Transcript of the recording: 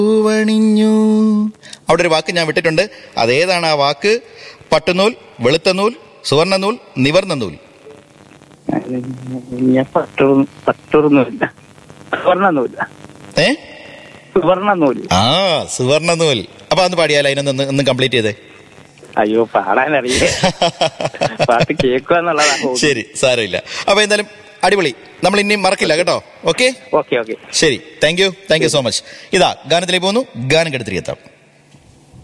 പൂവണിഞ്ഞു അവിടെ ഒരു വാക്ക് ഞാൻ വിട്ടിട്ടുണ്ട് അതേതാണ് ആ വാക്ക് പട്ടുനൂൽ വെളുത്ത നൂൽ സുവർണ്ണ നൂൽ നിവർന്ന നൂൽ ഞാൻ പട്ടൂർ പട്ടൂർന്നുമില്ല സുവർണ്ണൊന്നുമില്ല ഏ സുവർണ്ണൊന്നുമില്ല ആ സുവർണ്ണ നൂൽ അപ്പൊ അന്ന് പാടിയാലോ അതിനൊന്ന് ഒന്ന് കംപ്ലീറ്റ് ചെയ്തേ അയ്യോ പാടാനറിയില്ല പാട്ട് കേൾക്കുക എന്നുള്ളതാ ശരി സാരമില്ല അപ്പൊ എന്തായാലും അടിപൊളി നമ്മൾ ഇനി മറക്കില്ല കേട്ടോ ഓക്കെ ഓക്കെ ഓക്കെ ശരി thank you thank you so much ഇതാ ഗാനത്തിലേക്ക് പോകുന്നു ഗാനം കെടുത്തിരിക്കെത്താം